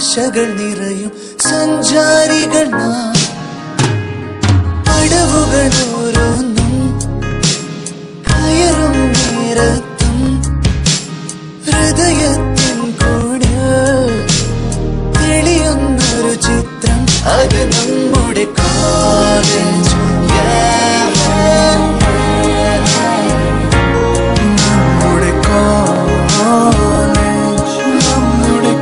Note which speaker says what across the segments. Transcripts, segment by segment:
Speaker 1: ആശകൾ നിറയും സഞ്ചാരികൾ നാം അടവുകൾ ഓരോന്നും കയറും നേരത്തും ഹൃദയത്തിൻ കൂടെ തെളിയുന്നൊരു ചിത്രം അത് നമ്മുടെ കോളേജ് നമ്മുടെ കോളേജ് നമ്മുടെ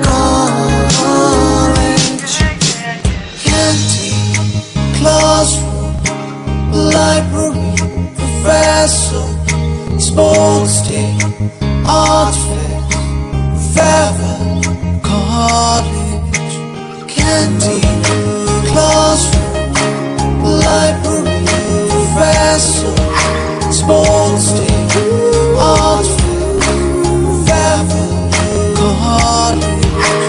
Speaker 1: college Canteen, classroom, library, professor, sports day, art fair, farewell, college. Canteen, classroom, library, professor, sports day, art fair, farewell, college.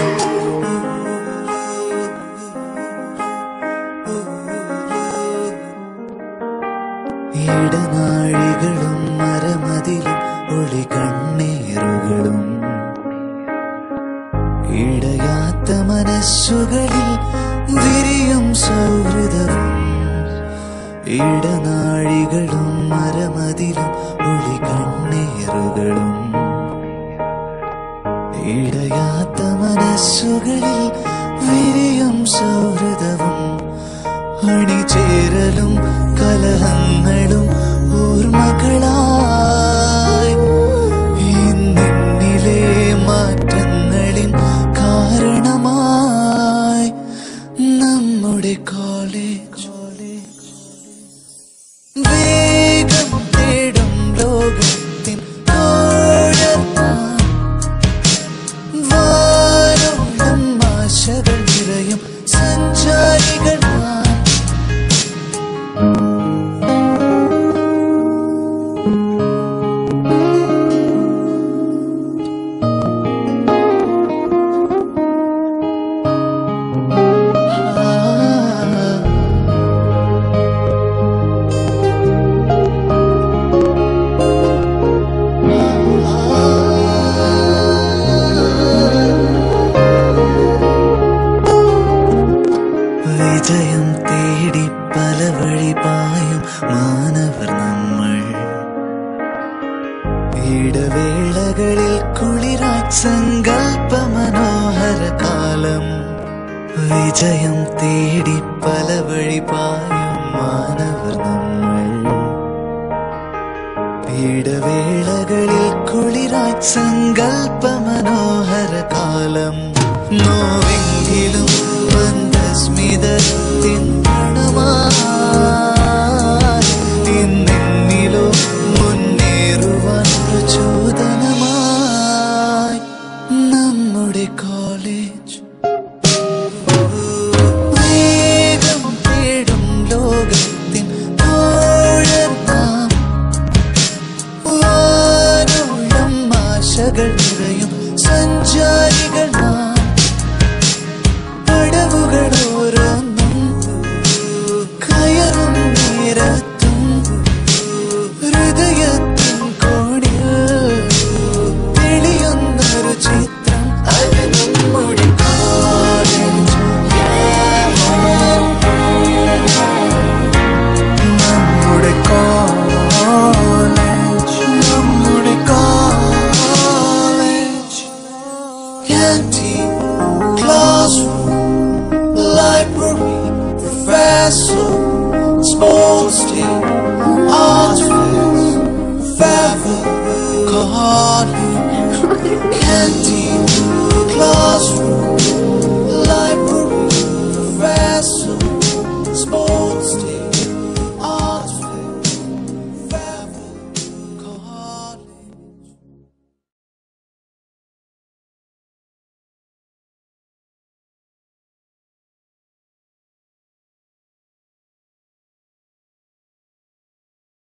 Speaker 1: ഇടനാഴികളും മരമതിലും ഒളി കണ്ണീറുകളും ഇടയാത്ത മനസ്സുകളിൽ വിരിയും സൗഹൃദവും ഇടനാഴികളും മരമതിലും ഒളി കണ്ണീറുകളും ഇടയാത്ത മനസ്സുകളിൽ വിരിയും സൗഹൃദവും അണിചേരലും കലഹങ്ങളും ഓർമ്മകളായി ഇന്നിലെ മാറ്റങ്ങളിൻ കാരണമായി നമ്മുടെ കോളേജ് വേഗം തേടും ലോകത്തിൻ ഓഴത്താൻ വാനോളം ആശകൾ നിറയും സഞ്ചാരികൾ നാം വിജയം തേടി പല വഴി പായും മാനവർ നമ്മൾ ഇടവേളകളിൽ കുളിരായി സങ്കൽപ്പ മനോഹര കാലം വിജയം തേടി പല വഴി പായും മാനവർ നമ്മൾ ഇടവേളകളിൽ കുളിരായി സങ്കൽപ്പ മനോഹര കാലം നോവെങ്കിലും മന്ദസ്മിതത്തിൻ മണമായി ഇന്നെന്നിലോ മുന്നേറുവാൻ പ്രചോദനമായി നമ്മുടെ കോളേജ് വേഗം തേടും ലോകത്തിൻ തോഴത്താം വാനോളം ആശകൾ നിറയും സഞ്ചാരികൾ നാം അടവുകൾ ഓരോന്നും കയറും നേരത്തും ഹൃദയത്തിൻ കോണിൽ തെളിയുന്നൊരു ചിത്രം അത് നമ്മുടെ കോളേജ് നമ്മുടെ കോളേജ് നമ്മുടെ college Canteen, classroom, library, professor, sports team,